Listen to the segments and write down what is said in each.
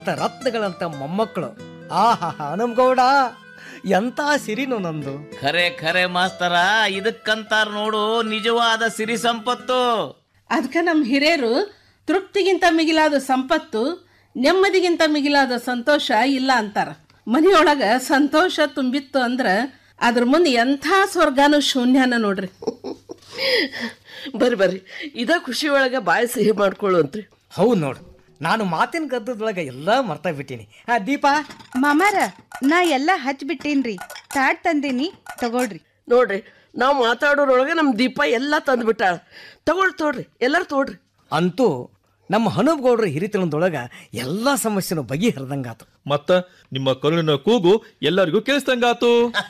ರತ್ನಗಳಂತ ಮೊಮ್ಮಕ್ಕಳು ಆಹಾ ಹನುಮಗೌಡ ಎಂತ ಸಿರಿನು ನಂದು ಖರೆ ಖರೆ ಮಾಸ್ತರ ಇದಕ್ಕಂತಾರ ನೋಡು ನಿಜವಾದ ಸಿರಿ ಸಂಪತ್ತು ಅದಕ್ಕೆ ನಮ್ಮ ಹಿರಿಯರು ತೃಪ್ತಿಗಿಂತ ಮಿಗಿಲಾದ ಸಂಪತ್ತು ನೆಮ್ಮದಿಗಿಂತ ಮಿಗಿಲಾದ ಸಂತೋಷ ಇಲ್ಲ ಅಂತಾರ ಮನೆಯೊಳಗ ಸಂತೋಷ ತುಂಬಿತ್ತು ಅಂದ್ರೆ ಅದ್ರ ಮುಂದೆ ಎಂಥ ಸ್ವರ್ಗಾನು ಶೂನ್ಯನ ನೋಡ್ರಿ ಬರ್ರಿ ಬರ್ರಿ ಇದ ಖುಷಿ ಒಳಗೆ ಬಾಯಿ ಸಿಹಿ ಮಾಡ್ಕೊಳ್ಳುವಂತ್ರಿ ಹೌದು ನೋಡು ನಾನು ಮಾತಿನ ಗದ್ದದೊಳಗೆ ಎಲ್ಲ ಮರ್ತಾ ಬಿಟ್ಟೀನಿ ಆ ದೀಪಾ ಮಾಮಾರ ನಾ ಎಲ್ಲ ಹಚ್ಬಿಟ್ಟೇನ್ರಿ ತಾಟ್ ತಂದೀನಿ ತಗೊಳ್ರಿ ನೋಡ್ರಿ ನಾವು ಮಾತಾಡೋರೊಳಗೆ ನಮ್ಮ ದೀಪ ಎಲ್ಲ ತಂದ್ಬಿಟ್ಟಾಳ ತಗೊಳ್ ತೋಡ್ರಿ ಎಲ್ಲರೂ ತೋಡ್ರಿ ಅಂತೂ ನಮ್ಮ ಹನುಮಗೌಡರ ಹಿರಿತನದೊಳಗೆ ಎಲ್ಲ ಸಮಸ್ಯೆನೂ ಬಗೆಹರಿದಂಗಾತು ಮತ್ತ ನಿಮ್ಮ ಕರುಳಿನ ಕೂಗು ಎಲ್ಲರಿಗೂ ಕೇಳಿಸ್ದಂಗಾತು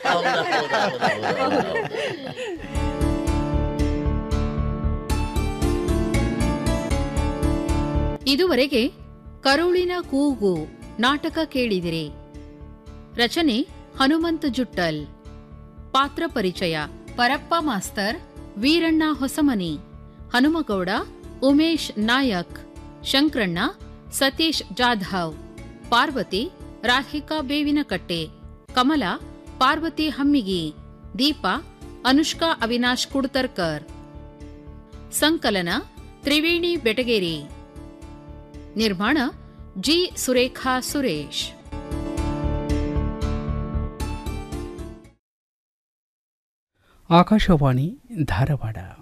ಇದುವರೆಗೆ ಕರುಳಿನ ಕೂಗು ನಾಟಕ ಕೇಳಿದಿರಿ ರಚನೆ ಹನುಮಂತ ಜುಟ್ಟಲ್ ಪಾತ್ರ ಪರಿಚಯ ಪರಪ್ಪ ಮಾಸ್ತರ್ ವೀರಣ್ಣ ಹೊಸಮನಿ ಹನುಮಗೌಡ ಉಮೇಶ್ ನಾಯಕ್ ಶಂಕ್ರಣ್ಣ ಸತೀಶ್ ಜಾಧವ್ ಪಾರ್ವತಿ ರಾಧಿಕಾ ಬೇವಿನಕಟ್ಟೆ ಕಮಲ ಪಾರ್ವತಿ ಹಮ್ಮಿಗಿ ದೀಪ ಅನುಷ್ಕಾ ಅವಿನಾಶ್ ಕುಡ್ತರ್ಕರ್ ಸಂಕಲನ ತ್ರಿವೇಣಿ ಬೆಟಗೇರಿ ನಿರ್ಮಾಣ ಜಿ ಸುರೇಖಾ ಸುರೇಶ್ ಆಕಾಶವಾಣಿ ಧಾರವಾಡ